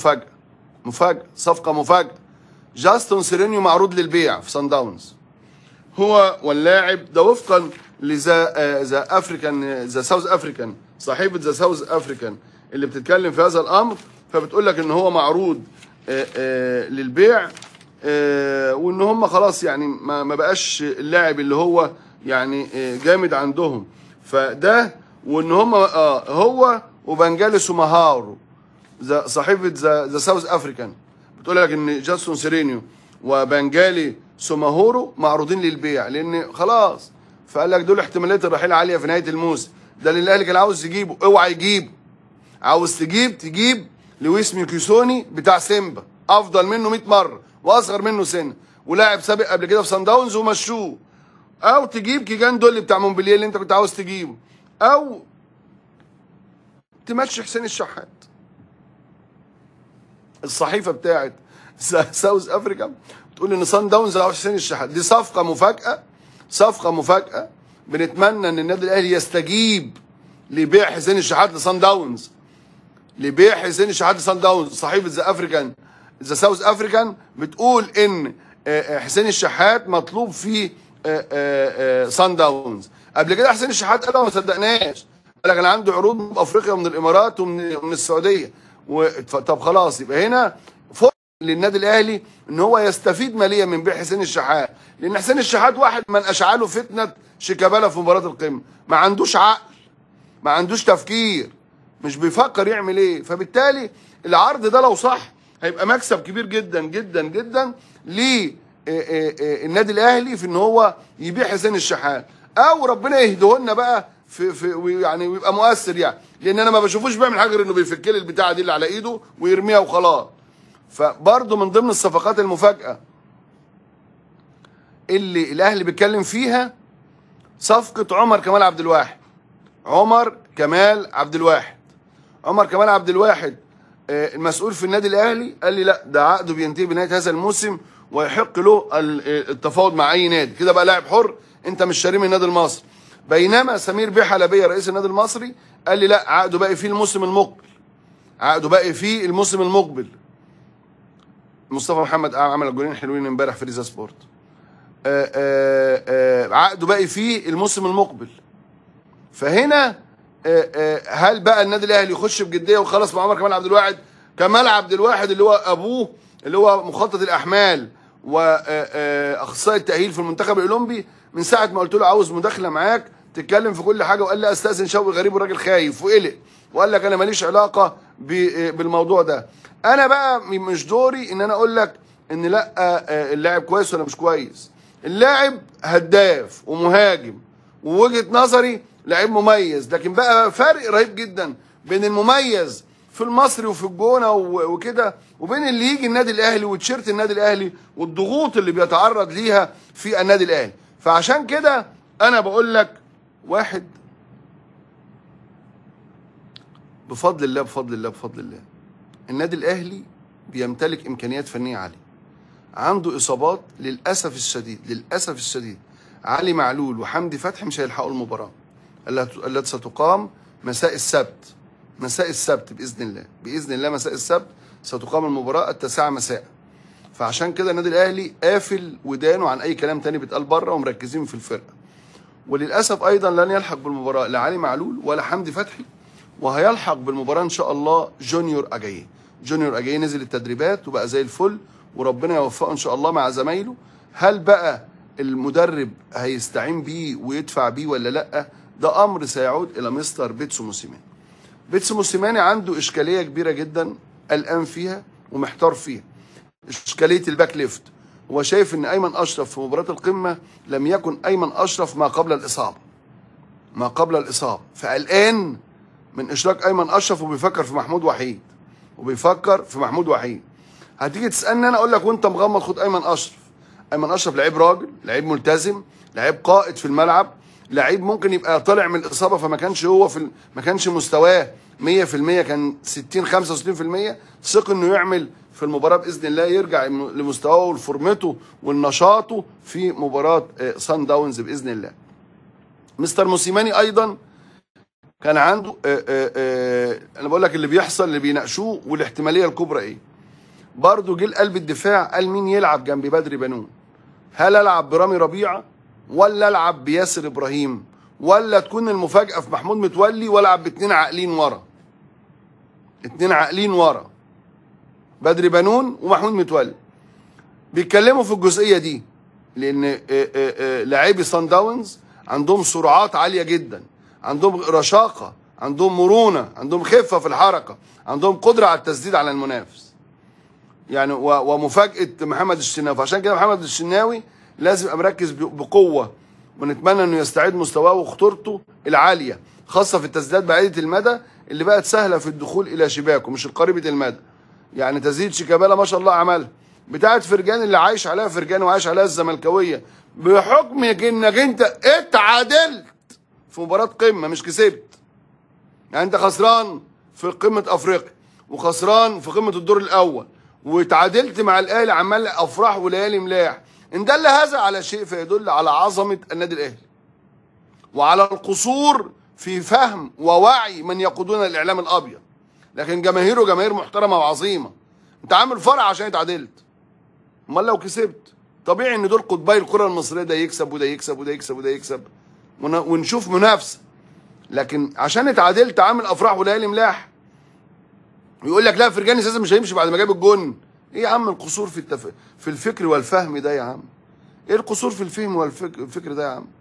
مفاجاه مفاجاه صفقه مفاجاه جاستون سيرينيو معروض للبيع في سان داونز هو واللاعب ده وفقا لذا ذا افريكان ذا ساوث افريكان صحيفه ذا ساوث افريكان اللي بتتكلم في هذا الامر فبتقول لك ان هو معروض آه، آه، للبيع آه، وان هم خلاص يعني ما ما بقاش اللاعب اللي هو يعني آه، جامد عندهم فده وان هم اه هو وبنجالي سوماهارو ذا صحيفه ذا ذا ساوث افريكان بتقول لك ان جاستون سيرينيو وبنجالي سوماهورو معروضين للبيع لان خلاص فقال لك دول احتماليه الرحيل عاليه في نهايه الموسم ده اللي الاهلي كان عاوز يجيبه اوعى يجيبه عاوز تجيب تجيب لويس ميكيسوني بتاع سيمبا افضل منه 100 مره واصغر منه سنه ولاعب سابق قبل كده في سان داونز ومشوه او تجيب كيجان دولي بتاع مونبلييه اللي انت كنت عاوز تجيبه او تمشي حسين الشحات الصحيفه بتاعت سا- ساوث افريكا بتقول ان سان داونز عاوز حسين الشحات دي صفقه مفاجاه صفقه مفاجاه بنتمنى ان النادي الاهلي يستجيب لبيع حسين الشحات لسان داونز لبيع حسين الشحات لسان داونز صحيفه ذا افريكان ذا ساوث افريكان بتقول ان آه، آه، حسين الشحات مطلوب في آه، آه، آه، سان داونز قبل كده حسين الشحات قال ما صدقناش قال لك انا عندي عروض من افريقيا ومن الامارات ومن ومن السعوديه و... ف- طب خلاص يبقى هنا فرصه للنادي الاهلي ان هو يستفيد ماليا من بيع حسين الشحات لان حسين الشحات واحد من اشعاله فتنه شيكابالا في مباراه القمه ما عندوش عقل ما عندوش تفكير مش بيفكر يعمل ايه فبالتالي العرض ده لو صح هيبقى مكسب كبير جدا جدا جدا للنادي الاهلي في ان هو يبيع حسين الشحات او ربنا يهديه لنا بقى في في ويعني ويبقى مؤثر يعني لان انا ما بشوفوش بيعمل حاجه غير انه بيفك لي البتاعه دي اللي على ايده ويرميها وخلاص فبرضه من ضمن الصفقات المفاجاه اللي الاهلي بيتكلم فيها صفقه عمر كمال عبد الواحد عمر كمال عبد الواحد عمر كمال عبد الواحد آه، المسؤول في النادي الاهلي قال لي لا ده عقده بينتهي بنهايه هذا الموسم ويحق له ال- آه، التفاوض مع اي نادي كده بقى لاعب حر انت مش شاريه من النادي المصري بينما سمير بيه حلبيه رئيس النادي المصري قال لي لا عقده باقي فيه الموسم المقبل عقده باقي فيه الموسم المقبل مصطفى محمد عمل جولين حلوين امبارح في ريزا سبورت آه، آه، آه، عقده باقي فيه الموسم المقبل فهنا آه، آه، هل بقى النادي الاهلي يخش بجديه وخلص مع عمر كمال عبد الواحد كمال عبد الواحد اللي هو ابوه اللي هو مخطط الاحمال واخصائي التاهيل في المنتخب الاولمبي من ساعه ما قلت له عاوز مداخله معاك تتكلم في كل حاجه وقال لي استاذن شوقي غريب والراجل خايف وقلق وقال لك انا ماليش علاقه ب- بالموضوع ده انا بقى مش دوري ان انا اقول لك ان لا آه، اللاعب كويس ولا مش كويس اللاعب هداف ومهاجم ووجهه نظري لعيب مميز لكن بقى فرق رهيب جدا بين المميز في المصري وفي الجونه و- وكده وبين اللي يجي النادي الاهلي وتيشيرت النادي الاهلي والضغوط اللي بيتعرض ليها في النادي الاهلي فعشان كده انا بقول لك واحد بفضل الله بفضل الله بفضل الله النادي الاهلي بيمتلك امكانيات فنيه عاليه عنده اصابات للاسف الشديد للاسف الشديد علي معلول وحمدي فتحي مش هيلحقوا المباراه التي التي ستقام مساء السبت مساء السبت باذن الله باذن الله مساء السبت ستقام المباراه التاسعه مساء فعشان كده النادي الاهلي قافل ودانه عن اي كلام تاني بيتقال بره ومركزين في الفرقه وللاسف ايضا لن يلحق بالمباراه لا علي معلول ولا حمدي فتحي وهيلحق بالمباراه ان شاء الله جونيور اجاي جونيور اجاي نزل التدريبات وبقى زي الفل وربنا يوفقه ان شاء الله مع زمايله هل بقى المدرب هيستعين بيه ويدفع بيه ولا لا ده امر سيعود الى مستر بيتسو موسيماني بيتسو موسيماني عنده اشكاليه كبيره جدا قلقان فيها ومحتار فيها اشكاليه الباك ليفت هو شايف ان ايمن اشرف في مباراه القمه لم يكن ايمن اشرف ما قبل الاصابه ما قبل الاصابه فقلقان من اشراك ايمن اشرف وبيفكر في محمود وحيد وبيفكر في محمود وحيد هتيجي تسالني انا اقول لك وانت مغمض خد ايمن اشرف ايمن اشرف لعيب راجل لعيب ملتزم لعيب قائد في الملعب لعيب ممكن يبقى طالع من الاصابه فما كانش هو في ال- ما كانش مستواه 100% كان 60 65% ثق انه يعمل في المباراه باذن الله يرجع لمستواه ولفورمته ونشاطه في مباراه آه، سان داونز باذن الله مستر موسيماني ايضا كان عنده آه آه آه انا بقول لك اللي بيحصل اللي بيناقشوه والاحتماليه الكبرى ايه برضه جه قلب الدفاع قال مين يلعب جنب بدر بنون هل العب برامي ربيعه ولا العب بياسر ابراهيم ولا تكون المفاجاه في محمود متولي والعب باتنين عاقلين ورا اتنين عاقلين ورا بدر بنون ومحمود متولي بيتكلموا في الجزئيه دي لان آه، آه، آه، لاعبي سان داونز عندهم سرعات عاليه جدا عندهم رشاقه عندهم مرونه عندهم خفه في الحركه عندهم قدره على التسديد على المنافس يعني و- ومفاجاه محمد الشناوي عشان كده محمد الشناوي لازم يبقى مركز ب- بقوه ونتمنى انه يستعيد مستواه وخطورته العاليه خاصه في التسديدات بعيده المدى اللي بقت سهله في الدخول الى شباكه مش القريبه المدى يعني تسديد شيكابالا ما شاء الله عملها بتاعت فرجان اللي عايش عليها فرجان وعايش عليها الزملكاويه بحكم انك انت اتعادلت في مباراه قمه مش كسبت يعني انت خسران في قمه افريقيا وخسران في قمه الدور الاول وتعادلت مع الاهلي عمال افراح وليالي ملاح ان دل هذا على شيء فيدل على عظمه النادي الاهلي وعلى القصور في فهم ووعي من يقودون الاعلام الابيض لكن جماهيره جماهير محترمه وعظيمه انت عامل فرع عشان اتعادلت امال لو كسبت طبيعي ان دول قطبي الكره المصريه ده يكسب وده يكسب وده يكسب وده يكسب ون- ونشوف منافسه لكن عشان اتعادلت عامل افراح وليالي ملاح ويقول لك لا فرجاني اساسا مش هيمشي بعد ما جاب الجون ايه يا عم القصور في التف... في الفكر والفهم ده يا عم ايه القصور في الفهم والفكر ده يا عم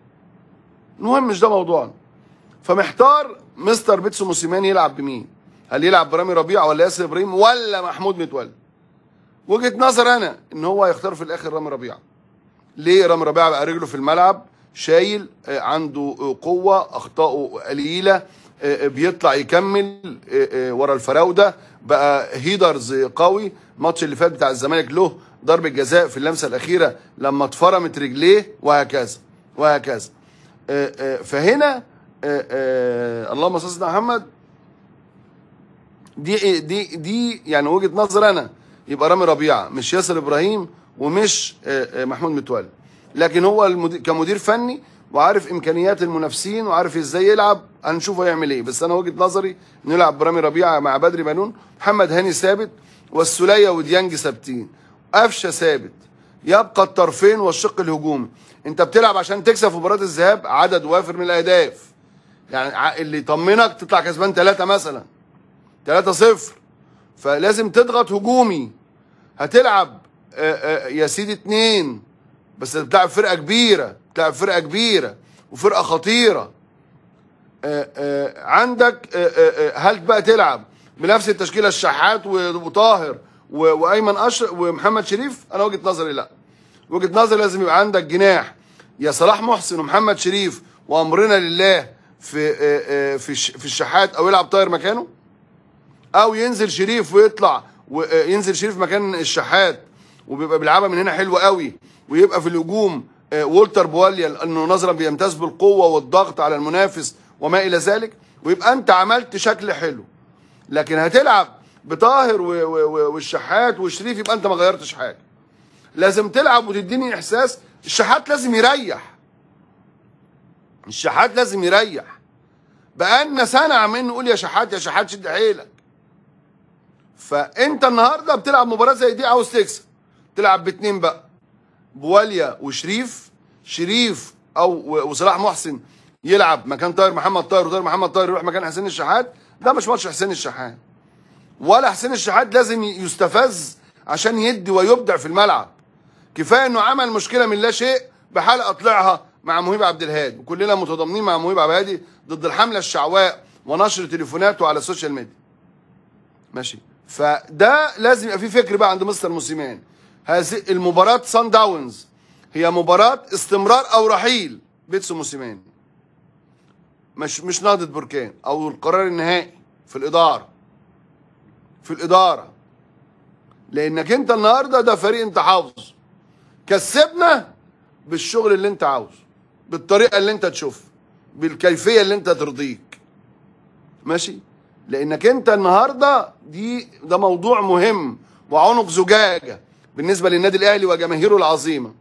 المهم مش ده موضوعنا فمحتار مستر بيتسو موسيماني يلعب بمين هل يلعب برامي ربيع ولا ياسر ابراهيم ولا محمود متولي وجهه نظر انا ان هو هيختار في الاخر رامي ربيعه ليه رامي ربيعه بقى رجله في الملعب شايل آه، عنده آه، قوه اخطائه قليله آه، آه، بيطلع يكمل آه، آه، ورا الفراوده بقى هيدرز قوي الماتش اللي فات بتاع الزمالك له ضربه جزاء في اللمسه الاخيره لما اتفرمت رجليه وهكذا وهكذا آه، آه، فهنا آه، آه، اللهم صل على سيدنا محمد دي دي دي يعني وجهه نظر انا يبقى رامي ربيعه مش ياسر ابراهيم ومش آه، آه، محمود متولي لكن هو المدير كمدير فني وعارف امكانيات المنافسين وعارف ازاي يلعب هنشوف هيعمل ايه بس انا وجهه نظري انه يلعب برامي ربيعه مع بدري بنون محمد هاني ثابت والسوليه وديانج ثابتين قفشه ثابت يبقى الطرفين والشق الهجومي انت بتلعب عشان تكسب في مباراه الذهاب عدد وافر من الاهداف يعني ع- اللي يطمنك تطلع كسبان ثلاثه مثلا 3 0 فلازم تضغط هجومي هتلعب آه، آه، يا سيدي اتنين بس بتلعب فرقه كبيره بتلعب فرقه كبيره وفرقه خطيره آه، آه، عندك آه، آه، آه، هل بقى تلعب بنفس التشكيله الشحات و- وطاهر و- وايمن اشرف ومحمد شريف انا وجهه نظري لا وجهه نظري لازم يبقى عندك جناح يا صلاح محسن ومحمد شريف وامرنا لله في آه، آه، في الش- في الشحات او يلعب طاهر مكانه او ينزل شريف ويطلع وينزل شريف مكان الشحات وبيبقى بيلعبها من هنا حلوه قوي ويبقى في الهجوم آه، وولتر بواليا لانه نظرا بيمتاز بالقوه والضغط على المنافس وما الى ذلك ويبقى انت عملت شكل حلو لكن هتلعب بطاهر و- و- و- والشحات وشريف يبقى انت ما غيرتش حاجه لازم تلعب وتديني احساس الشحات لازم يريح الشحات لازم يريح بقالنا سنه عمالين نقول يا شحات يا شحات شد حيلك فانت النهارده بتلعب مباراه زي دي عاوز تكسب تلعب باتنين بقى بواليا وشريف شريف او و- وصلاح محسن يلعب مكان طاهر محمد طاهر وطاهر محمد طاهر يروح مكان حسين الشحات ده مش ماتش حسين الشحات ولا حسين الشحات لازم يستفز عشان يدي ويبدع في الملعب كفايه انه عمل مشكله من لا شيء بحلقه طلعها مع مهيب عبد الهادي وكلنا متضامنين مع مهيب عبد الهادي ضد الحمله الشعواء ونشر تليفوناته على السوشيال ميديا ماشي فده لازم يبقى في فكر بقى عند مستر موسيمان هذه المباراه سان داونز هي مباراه استمرار او رحيل بيتسو موسيمان مش مش نهضه بركان او القرار النهائي في الاداره في الاداره لانك انت النهارده ده فريق انت حافظه كسبنا بالشغل اللي انت عاوزه بالطريقه اللي انت تشوفها بالكيفيه اللي انت ترضيك ماشي لانك انت النهارده دي ده موضوع مهم وعنق زجاجه بالنسبه للنادي الاهلي وجماهيره العظيمه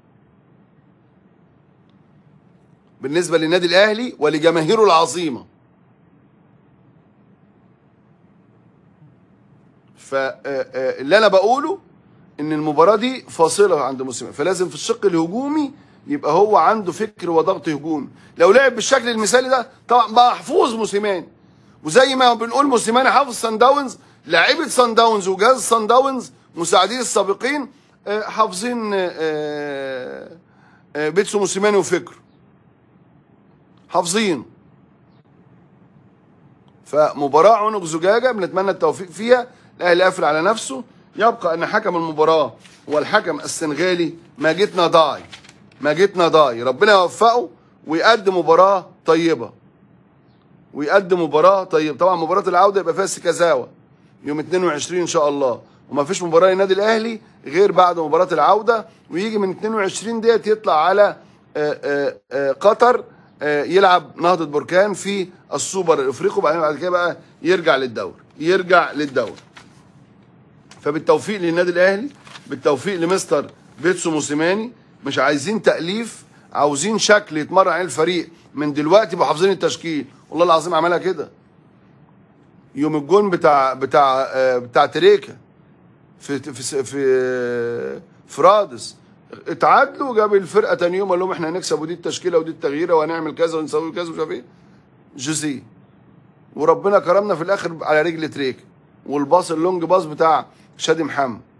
بالنسبه للنادي الاهلي ولجماهيره العظيمه فاللي انا بقوله ان المباراه دي فاصله عند موسيماني فلازم في الشق الهجومي يبقى هو عنده فكر وضغط هجومي لو لعب بالشكل المثالي ده طبعا محفوظ موسيماني وزي ما بنقول موسيماني حافظ سان داونز لاعيبه سان داونز وجهاز سان داونز مساعدين السابقين آه، حافظين آه، آه، بيتسو موسيماني وفكره حافظين فمباراة عنق زجاجة بنتمنى التوفيق فيها الأهلي قافل على نفسه يبقى أن حكم المباراة هو الحكم السنغالي ماجتنا ضاي ماجتنا ضاي ربنا يوفقه ويقدم مباراة طيبة ويقدم مباراة طيبة طبعا مباراة العودة يبقى فيها سكازاوا يوم 22 إن شاء الله وما فيش مباراة للنادي الأهلي غير بعد مباراة العودة ويجي من 22 ديت يطلع على آه، آه، آه، قطر آه، يلعب نهضة بركان في السوبر الافريقي وبعدين بعد كده بقى يرجع للدوري يرجع للدوري فبالتوفيق للنادي الاهلي بالتوفيق لمستر بيتسو موسيماني مش عايزين تاليف عاوزين شكل يتمرن عليه الفريق من دلوقتي يبقوا حافظين التشكيل والله العظيم عملها كده يوم الجون بتاع بتاع آه، بتاع تريكا في في في في رادس اتعادلوا وجاب الفرقه تاني يوم قال لهم احنا هنكسب ودي التشكيله ودي التغييره وهنعمل كذا ونسوي كذا ومش عارف ايه جوزيه وربنا كرمنا في الاخر على رجل تريكا والباص اللونج باص بتاع شادي محمد